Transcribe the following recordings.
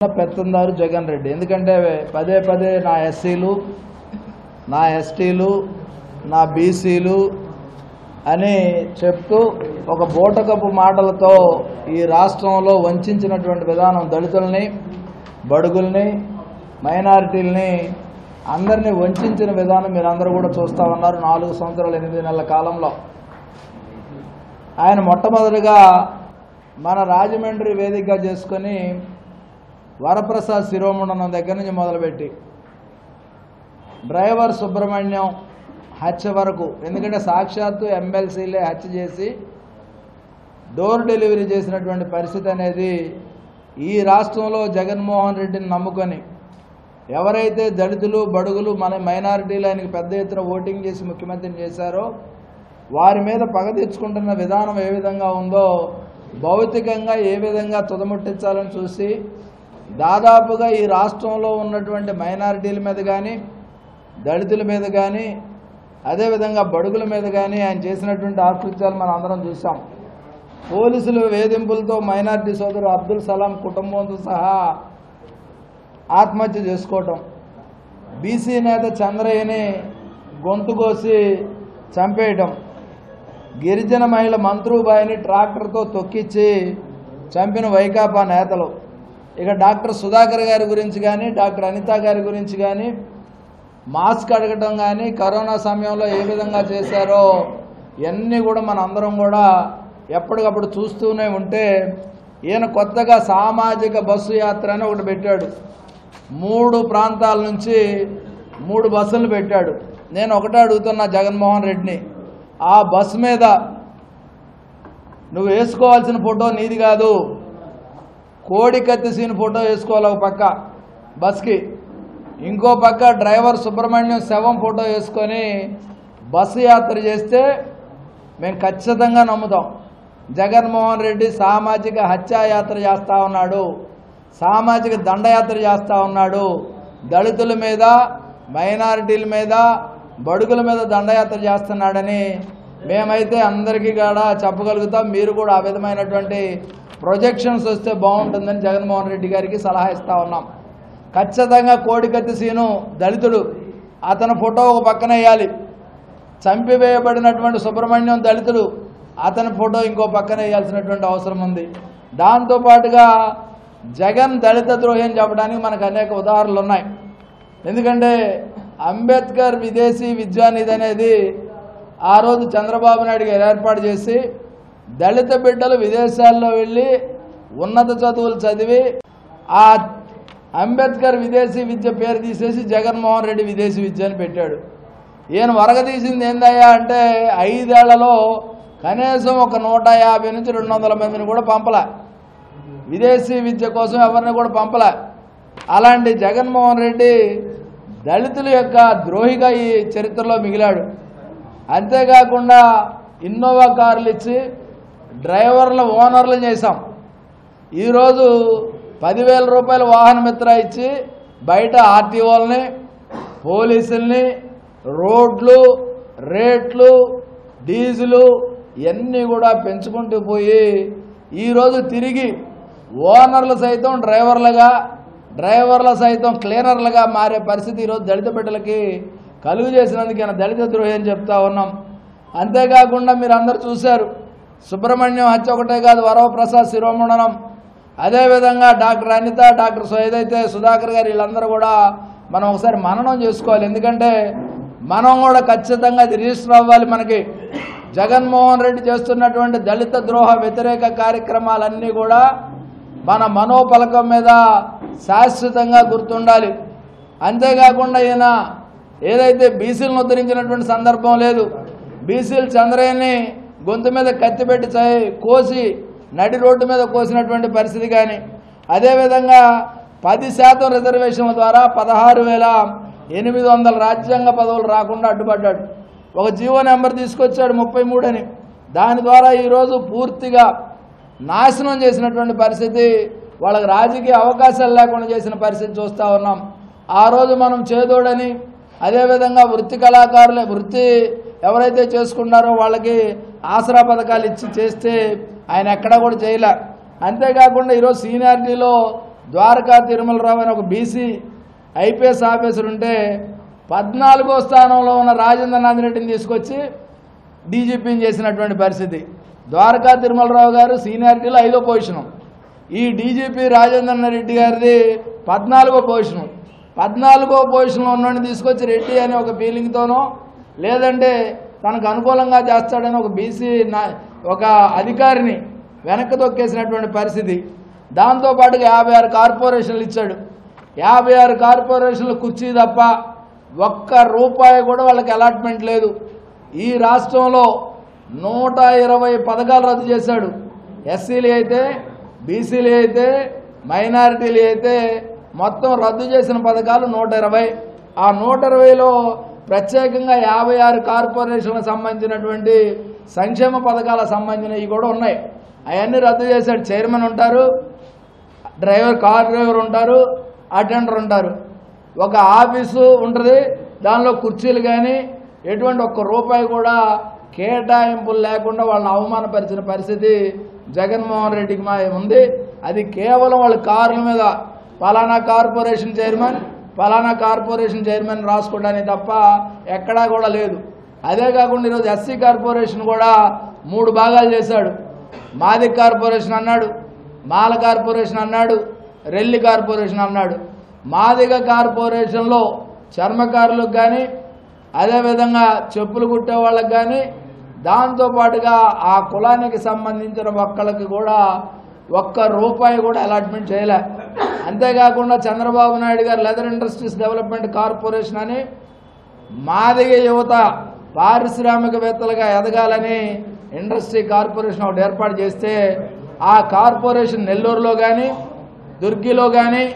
పెత్తందారు జగన్ రెడ్డి ఎందుకంటే పదే పదే నా ఎస్సీలు నా ఎస్టీలు నా బీసీలు అని చెప్తూ ఒక బూటకపు మాటలతో ఈ రాష్ట్రంలో వంచినటువంటి విధానం దళితుల్ని బడుగుల్ని మైనారిటీల్ని అందరినీ వంచిన విధానం మీరు అందరూ కూడా చూస్తూ ఉన్నారు నాలుగు సంవత్సరాలు ఎనిమిది నెలల కాలంలో ఆయన మొట్టమొదటిగా మన రాజమండ్రి వేదికగా చేసుకొని వరప్రసాద్ శిరోమండనం దగ్గర నుంచి మొదలుపెట్టి డ్రైవర్ సుబ్రహ్మణ్యం హత్య వరకు ఎందుకంటే సాక్షాత్తు ఎమ్మెల్సీలే హత్య చేసి డోర్ డెలివరీ చేసినటువంటి పరిస్థితి అనేది ఈ రాష్ట్రంలో జగన్మోహన్ రెడ్డిని నమ్ముకొని ఎవరైతే దళితులు బడుగులు మన మైనారిటీలు ఆయనకి పెద్ద ఎత్తున ఓటింగ్ చేసి ముఖ్యమంత్రిని చేశారో వారి మీద పగ తెచ్చుకుంటున్న విధానం ఏ విధంగా ఉందో భౌతికంగా ఏ విధంగా తుదముట్టించాలని చూసి దాదాపుగా ఈ రాష్ట్రంలో ఉన్నటువంటి మైనారిటీల మీద కానీ దళితుల మీద కానీ అదేవిధంగా బడుగుల మీద కానీ ఆయన చేసినటువంటి ఆకృత్యాలు మనం అందరం చూసాం పోలీసులు వేధింపులతో మైనారిటీ సోదరు అబ్దుల్ సలాం కుటుంబంతో సహా ఆత్మహత్య చేసుకోవటం బీసీ నేత చంద్రయ్యని గొంతు కోసి చంపేయటం గిరిజన మహిళ మంత్రుబాయిని ట్రాక్టర్తో తొక్కిచ్చి చంపిన వైకాపా నేతలు ఇక డాక్టర్ సుధాకర్ గారి గురించి కానీ డాక్టర్ అనిత గారి గురించి కానీ మాస్క్ అడగటం కానీ కరోనా సమయంలో ఏ విధంగా చేశారో ఇవన్నీ కూడా మన అందరం కూడా ఎప్పటికప్పుడు చూస్తూనే ఉంటే ఈయన కొత్తగా సామాజిక బస్సు యాత్ర అని ఒకటి పెట్టాడు మూడు ప్రాంతాల నుంచి మూడు బస్సులు పెట్టాడు నేను ఒకటే అడుగుతున్నా జగన్మోహన్ రెడ్డిని ఆ బస్సు మీద నువ్వు వేసుకోవాల్సిన ఫోటో నీది కాదు కోడి కత్తిసీన ఫోటో వేసుకోవాలి ఒక పక్క బస్కి ఇంకో పక్క డ్రైవర్ సుబ్రహ్మణ్యం శవం ఫోటో వేసుకొని బస్సు యాత్ర చేస్తే మేము ఖచ్చితంగా నమ్ముతాం జగన్మోహన్ రెడ్డి సామాజిక హత్యాయాత్ర చేస్తూ ఉన్నాడు సామాజిక దండయాత్ర చేస్తూ ఉన్నాడు దళితుల మీద మైనారిటీల మీద బడుగుల మీద దండయాత్ర చేస్తున్నాడని మేమైతే అందరికీ కూడా చెప్పగలుగుతాం మీరు కూడా ఆ విధమైనటువంటి ప్రొజెక్షన్స్ వస్తే బాగుంటుందని జగన్మోహన్ రెడ్డి గారికి సలహా ఇస్తా ఉన్నాం ఖచ్చితంగా కోడికత్తి సీను దళితుడు అతని ఫోటో ఒక పక్కన వేయాలి చంపివేయబడినటువంటి సుబ్రహ్మణ్యం దళితుడు అతని ఫోటో ఇంకో పక్కన వేయాల్సినటువంటి అవసరం ఉంది దాంతోపాటుగా జగన్ దళిత ద్రోహి అని చెప్పడానికి మనకు అనేక ఉదాహరణలు ఉన్నాయి ఎందుకంటే అంబేద్కర్ విదేశీ విద్యానిధి అనేది ఆ రోజు చంద్రబాబు నాయుడు గారు ఏర్పాటు చేసి దళిత బిడ్డలు విదేశాల్లో వెళ్ళి ఉన్నత చదువులు చదివి ఆ అంబేద్కర్ విదేశీ విద్య పేరు తీసేసి జగన్మోహన్ రెడ్డి విదేశీ విద్య అని పెట్టాడు ఈయన వరగదీసింది ఏందయ్యా అంటే ఐదేళ్లలో కనీసం ఒక నూట యాభై నుంచి రెండు వందల మందిని కూడా పంపలే విదేశీ విద్య కోసం ఎవరిని కూడా పంపలే అలాంటి జగన్మోహన్ రెడ్డి దళితుల యొక్క ద్రోహిగా ఈ చరిత్రలో మిగిలాడు అంతేకాకుండా ఇన్నోవా కార్లు ఇచ్చి డ్రైవర్ల ఓనర్లు చేశాం ఈరోజు పదివేల రూపాయల వాహన మిత్ర ఇచ్చి బయట ఆర్టీఓల్ని పోలీసుల్ని రోడ్లు రేట్లు డీజిలు ఇవన్నీ కూడా పెంచుకుంటూ పోయి ఈరోజు తిరిగి ఓనర్లు సైతం డ్రైవర్లుగా డ్రైవర్ల సైతం క్లీనర్లుగా మారే పరిస్థితి ఈరోజు దళిత బిడ్డలకి కలుగు చేసినందుకు ఈయన దళిత ద్రోహి అని చెప్తా ఉన్నాం అంతేకాకుండా మీరు అందరు చూశారు సుబ్రహ్మణ్యం హత్య ఒకటే కాదు వరవప్రసాద్ శిరోమండనం అదేవిధంగా డాక్టర్ అనిత డాక్టర్ సో ఏదైతే సుధాకర్ గారు వీళ్ళందరూ కూడా మనం ఒకసారి మననం చేసుకోవాలి ఎందుకంటే మనం కూడా ఖచ్చితంగా అది రిజిస్టర్ అవ్వాలి మనకి జగన్మోహన్ రెడ్డి చేస్తున్నటువంటి దళిత ద్రోహ వ్యతిరేక కార్యక్రమాలన్నీ కూడా మన మనోపలకం మీద శాశ్వతంగా గుర్తుండాలి అంతేకాకుండా ఈయన ఏదైతే బీసీలను ఉద్ధరించినటువంటి సందర్భం లేదు బీసీలు చంద్రయ్యని గొంతు మీద కత్తి పెట్టి చై- కోసి నడి రోడ్డు మీద కోసినటువంటి పరిస్థితి కానీ అదేవిధంగా పది శాతం రిజర్వేషన్ల ద్వారా పదహారు వేల ఎనిమిది వందల రాజ్యాంగ పదవులు రాకుండా అడ్డుపడ్డాడు ఒక జీవో నెంబర్ తీసుకొచ్చాడు ముప్పై మూడు అని దాని ద్వారా ఈరోజు పూర్తిగా నాశనం చేసినటువంటి పరిస్థితి వాళ్ళకి రాజకీయ అవకాశాలు లేకుండా చేసిన పరిస్థితి చూస్తూ ఉన్నాం ఆ రోజు మనం చేదోడని అదేవిధంగా వృత్తి కళాకారులు వృత్తి ఎవరైతే చేసుకున్నారో వాళ్ళకి ఆసరా పథకాలు ఇచ్చి చేస్తే ఆయన ఎక్కడా కూడా చేయలే అంతేకాకుండా ఈరోజు సీనియారిటీలో ద్వారకా తిరుమలరావు అని ఒక బీసీ ఐపీఎస్ ఆఫీసర్ ఉంటే పద్నాలుగో స్థానంలో ఉన్న రాజేంద్రనాథ్ రెడ్డిని తీసుకొచ్చి డీజీపీని చేసినటువంటి పరిస్థితి ద్వారకా తిరుమలరావు గారు సీనియారిటీలో ఐదో పొజిషను ఈ డీజీపీ రాజేంద్ర రెడ్డి గారిది పద్నాలుగో పొజిషను పద్నాలుగో పొజిషన్లో ఉన్నోడిని తీసుకొచ్చి రెడ్డి అనే ఒక ఫీలింగ్తోనో లేదంటే తనకు అనుకూలంగా చేస్తాడని ఒక బీసీ నా- ఒక అధికారిని వెనక్కి తొక్కేసినటువంటి పరిస్థితి దాంతోపాటుగా యాభై ఆరు కార్పొరేషన్లు ఇచ్చాడు యాభై ఆరు కార్పొరేషన్లు కుర్చీ తప్ప ఒక్క రూపాయి కూడా వాళ్ళకి అలాట్మెంట్ లేదు ఈ రాష్ట్రంలో నూట ఇరవై పథకాలు రద్దు చేశాడు ఎస్సీలు అయితే బీసీలు అయితే మైనారిటీలు అయితే మొత్తం రద్దు చేసిన పథకాలు నూట ఇరవై ఆ నూట ఇరవైలో ప్రత్యేకంగా యాభై ఆరు కార్పొరేషన్లకు సంబంధించినటువంటి సంక్షేమ పథకాలకు సంబంధించినవి కూడా ఉన్నాయి అవన్నీ రద్దు చేశాడు చైర్మన్ ఉంటారు డ్రైవర్ కార్ డ్రైవర్ ఉంటారు అటెండర్ ఉంటారు ఒక ఆఫీసు ఉంటుంది దానిలో కుర్చీలు కానీ ఎటువంటి ఒక్క రూపాయి కూడా కేటాయింపులు లేకుండా వాళ్ళని అవమానపరిచిన పరిస్థితి జగన్మోహన్ రెడ్డికి మా ఉంది అది కేవలం వాళ్ళ కారుల మీద పలానా కార్పొరేషన్ చైర్మన్ పలానా కార్పొరేషన్ చైర్మన్ రాసుకోవడానికి తప్ప ఎక్కడా కూడా లేదు అదే కాకుండా ఈరోజు ఎస్సీ కార్పొరేషన్ కూడా మూడు భాగాలు చేశాడు మాది కార్పొరేషన్ అన్నాడు మాల కార్పొరేషన్ అన్నాడు రెల్లి కార్పొరేషన్ అన్నాడు మాదిగ కార్పొరేషన్లో చర్మకారులకు కానీ అదేవిధంగా చెప్పులు కుట్టే వాళ్ళకి కానీ దాంతోపాటుగా ఆ కులానికి సంబంధించిన ఒక్కళ్ళకి కూడా ఒక్క రూపాయి కూడా అలాట్మెంట్ చేయలే అంతేకాకుండా చంద్రబాబు నాయుడు గారు లెదర్ ఇండస్ట్రీస్ డెవలప్మెంట్ కార్పొరేషన్ అని మాదిగ యువత పారిశ్రామికవేత్తలుగా ఎదగాలని ఇండస్ట్రీ కార్పొరేషన్ ఒకటి ఏర్పాటు చేస్తే ఆ కార్పొరేషన్ నెల్లూరులో కానీ దుర్గిలో కానీ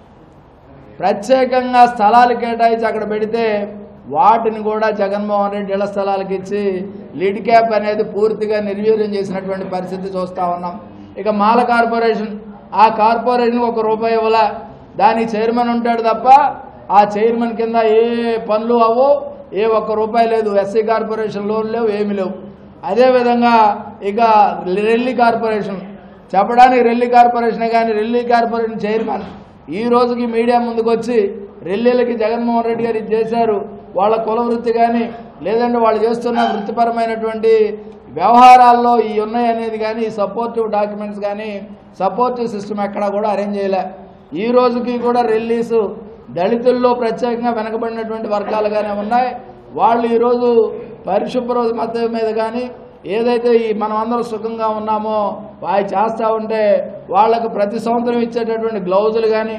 ప్రత్యేకంగా స్థలాలు కేటాయించి అక్కడ పెడితే వాటిని కూడా జగన్మోహన్ రెడ్డి ఇళ్ల స్థలాలకు ఇచ్చి లిడ్ క్యాప్ అనేది పూర్తిగా నిర్వీర్యం చేసినటువంటి పరిస్థితి చూస్తా ఉన్నాం ఇక మాల కార్పొరేషన్ ఆ కార్పొరేషన్ ఒక రూపాయి ఇవ్వాల దానికి చైర్మన్ ఉంటాడు తప్ప ఆ చైర్మన్ కింద ఏ పనులు అవ్వో ఏ ఒక్క రూపాయి లేదు ఎస్సీ కార్పొరేషన్ లోన్ లేవు ఏమి లేవు అదేవిధంగా ఇక రెల్లి కార్పొరేషన్ చెప్పడానికి రెల్లి కార్పొరేషన్ కానీ రెల్లి కార్పొరేషన్ చైర్మన్ ఈ రోజుకి మీడియా ముందుకు వచ్చి రెల్లీలకి జగన్మోహన్ రెడ్డి గారు ఇది చేశారు వాళ్ళ కుల వృత్తి కానీ లేదంటే వాళ్ళు చేస్తున్న వృత్తిపరమైనటువంటి వ్యవహారాల్లో ఈ ఉన్నాయి అనేది కానీ ఈ సపోర్టివ్ డాక్యుమెంట్స్ కానీ సపోర్టివ్ సిస్టమ్ ఎక్కడా కూడా అరేంజ్ చేయలే ఈ రోజుకి కూడా రెల్లీసు దళితుల్లో ప్రత్యేకంగా వెనకబడినటువంటి వర్గాలుగానే ఉన్నాయి వాళ్ళు ఈరోజు పరిశుభ్ర మద్దతు మీద కానీ ఏదైతే ఈ మనం అందరం సుఖంగా ఉన్నామో వాయి చేస్తూ ఉంటే వాళ్ళకు ప్రతి సంవత్సరం ఇచ్చేటటువంటి గ్లౌజులు కానీ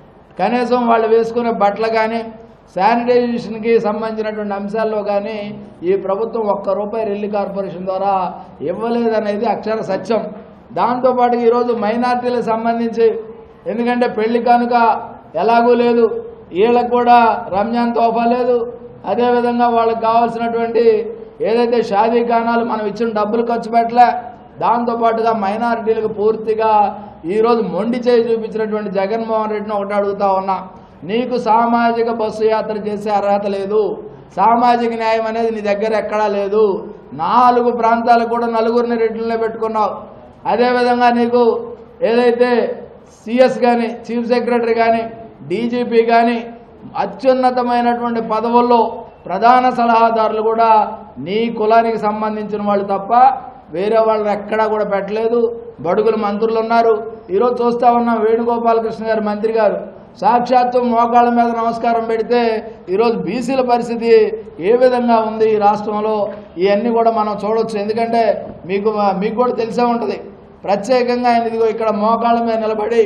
కనీసం వాళ్ళు వేసుకునే బట్టలు కానీ శానిటైజేషన్కి సంబంధించినటువంటి అంశాల్లో కానీ ఈ ప్రభుత్వం ఒక్క రూపాయి రెల్లి కార్పొరేషన్ ద్వారా ఇవ్వలేదనేది అక్షర సత్యం దాంతోపాటు ఈరోజు మైనార్టీలకు సంబంధించి ఎందుకంటే పెళ్లి కానుక ఎలాగూ లేదు వీళ్ళకు కూడా రంజాన్ తోఫా లేదు అదేవిధంగా వాళ్ళకి కావాల్సినటువంటి ఏదైతే షాదీ ఖానాలు మనం ఇచ్చిన డబ్బులు ఖర్చు పెట్టలే దాంతోపాటుగా మైనారిటీలకు పూర్తిగా ఈరోజు మొండి చేయి చూపించినటువంటి జగన్మోహన్ రెడ్డిని ఒకటి అడుగుతా ఉన్నా నీకు సామాజిక బస్సు యాత్ర చేసే అర్హత లేదు సామాజిక న్యాయం అనేది నీ దగ్గర ఎక్కడా లేదు నాలుగు ప్రాంతాలకు కూడా నలుగురిని రెడ్లనే పెట్టుకున్నావు అదేవిధంగా నీకు ఏదైతే సిఎస్ కానీ చీఫ్ సెక్రటరీ కానీ డీజీపీ కానీ అత్యున్నతమైనటువంటి పదవుల్లో ప్రధాన సలహాదారులు కూడా నీ కులానికి సంబంధించిన వాళ్ళు తప్ప వేరే వాళ్ళని ఎక్కడా కూడా పెట్టలేదు బడుగులు మంత్రులు ఉన్నారు ఈరోజు చూస్తా ఉన్నాం వేణుగోపాలకృష్ణ గారు మంత్రి గారు సాక్షాత్తు మోకాళ్ళ మీద నమస్కారం పెడితే ఈరోజు బీసీల పరిస్థితి ఏ విధంగా ఉంది ఈ రాష్ట్రంలో ఇవన్నీ కూడా మనం చూడొచ్చు ఎందుకంటే మీకు మీకు కూడా తెలిసే ఉంటుంది ప్రత్యేకంగా ఆయన ఇదిగో ఇక్కడ మోకాళ్ళ మీద నిలబడి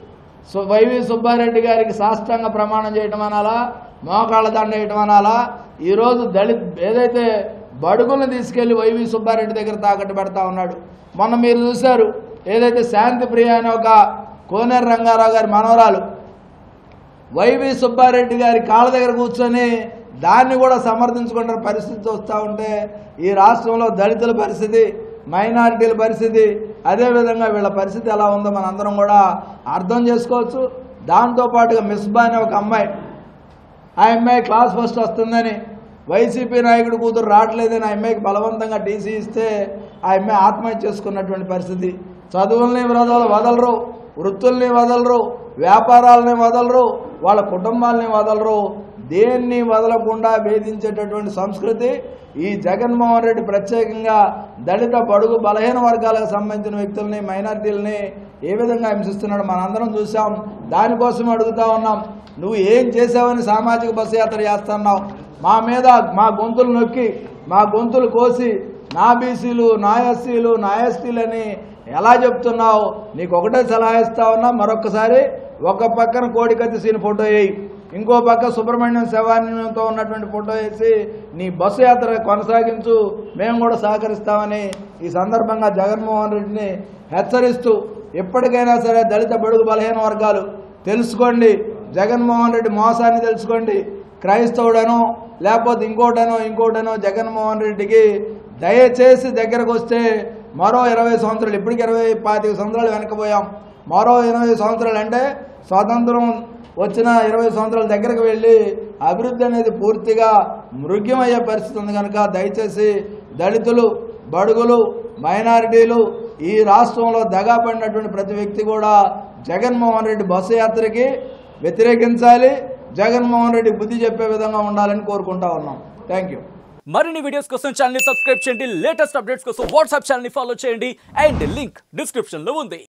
సు వైవి సుబ్బారెడ్డి గారికి సాష్టాంగ ప్రమాణం చేయటం అనాలా మోకాళ్ళ దండ వేయటం అనాలా ఈరోజు దళిత్ ఏదైతే బడుగులను తీసుకెళ్లి వైవి సుబ్బారెడ్డి దగ్గర తాకట్టు పెడతా ఉన్నాడు మొన్న మీరు చూశారు ఏదైతే శాంతి ప్రియ అనే ఒక కోనేరు రంగారావు గారి మనవరాలు వైవి సుబ్బారెడ్డి గారి కాళ్ళ దగ్గర కూర్చొని దాన్ని కూడా సమర్థించుకుంటున్న పరిస్థితి వస్తూ ఉంటే ఈ రాష్ట్రంలో దళితుల పరిస్థితి మైనారిటీల పరిస్థితి అదేవిధంగా వీళ్ళ పరిస్థితి ఎలా ఉందో మన అందరం కూడా అర్థం చేసుకోవచ్చు దాంతోపాటుగా మిస్బా అనే ఒక అమ్మాయి ఆ అమ్మాయి క్లాస్ ఫస్ట్ వస్తుందని వైసీపీ నాయకుడు కూతురు రావట్లేదని ఆ అమ్మాయికి బలవంతంగా టీసీ ఇస్తే ఆ అమ్మాయి ఆత్మహత్య చేసుకున్నటువంటి పరిస్థితి చదువుల్ని వదలరు వదలరు వృత్తుల్ని వదలరు వ్యాపారాలని వదలరు వాళ్ళ కుటుంబాలని వదలరు దేన్ని వదలకుండా వేధించేటటువంటి సంస్కృతి ఈ జగన్మోహన్ రెడ్డి ప్రత్యేకంగా దళిత బడుగు బలహీన వర్గాలకు సంబంధించిన వ్యక్తుల్ని మైనారిటీలని ఏ విధంగా హింసిస్తున్నాడు మనందరం చూసాం దానికోసం అడుగుతా ఉన్నాం నువ్వు ఏం చేసావని సామాజిక బస్సు యాత్ర చేస్తున్నావు మా మీద మా గొంతులు నొక్కి మా గొంతులు కోసి నా బీసీలు నా ఎస్సీలు నా ఎస్టీలని ఎలా చెప్తున్నావు నీకు ఒకటే సలహా ఇస్తా ఉన్నా మరొకసారి ఒక పక్కన కోడికత్తి సీన్ ఫోటో వేయి ఇంకో పక్క సుబ్రహ్మణ్యం శవాన్యంతో ఉన్నటువంటి ఫోటో వేసి నీ బస్సు యాత్ర కొనసాగించు మేము కూడా సహకరిస్తామని ఈ సందర్భంగా జగన్మోహన్ రెడ్డిని హెచ్చరిస్తూ ఎప్పటికైనా సరే దళిత బడుగు బలహీన వర్గాలు తెలుసుకోండి జగన్మోహన్ రెడ్డి మోసాన్ని తెలుసుకోండి క్రైస్తవుడనో లేకపోతే ఇంకోటనో ఇంకోటనో జగన్మోహన్ రెడ్డికి దయచేసి దగ్గరకు వస్తే మరో ఇరవై సంవత్సరాలు ఇప్పటికి ఇరవై పాతిక సంవత్సరాలు వెనకపోయాం మరో ఇరవై సంవత్సరాలు అంటే స్వాతంత్రం వచ్చిన ఇరవై సంవత్సరాల దగ్గరకు వెళ్ళి అభివృద్ధి అనేది పూర్తిగా మృగ్యమయ్యే పరిస్థితి ఉంది కనుక దయచేసి దళితులు బడుగులు మైనారిటీలు ఈ రాష్ట్రంలో దగా పడినటువంటి ప్రతి వ్యక్తి కూడా జగన్మోహన్ రెడ్డి బస్సు యాత్రకి వ్యతిరేకించాలి జగన్మోహన్ రెడ్డి బుద్ధి చెప్పే విధంగా ఉండాలని కోరుకుంటా ఉన్నాం థ్యాంక్ యూ మరిన్ని వీడియోస్ కోసం ఛానల్ సబ్స్క్రైబ్ చేయండి లేటెస్ట్ అప్డేట్స్ కోసం వాట్సాప్ ఛానల్ ఫాలో చేయండి అండ్ లింక్ డిస్క్రిప్షన్ లో ఉంది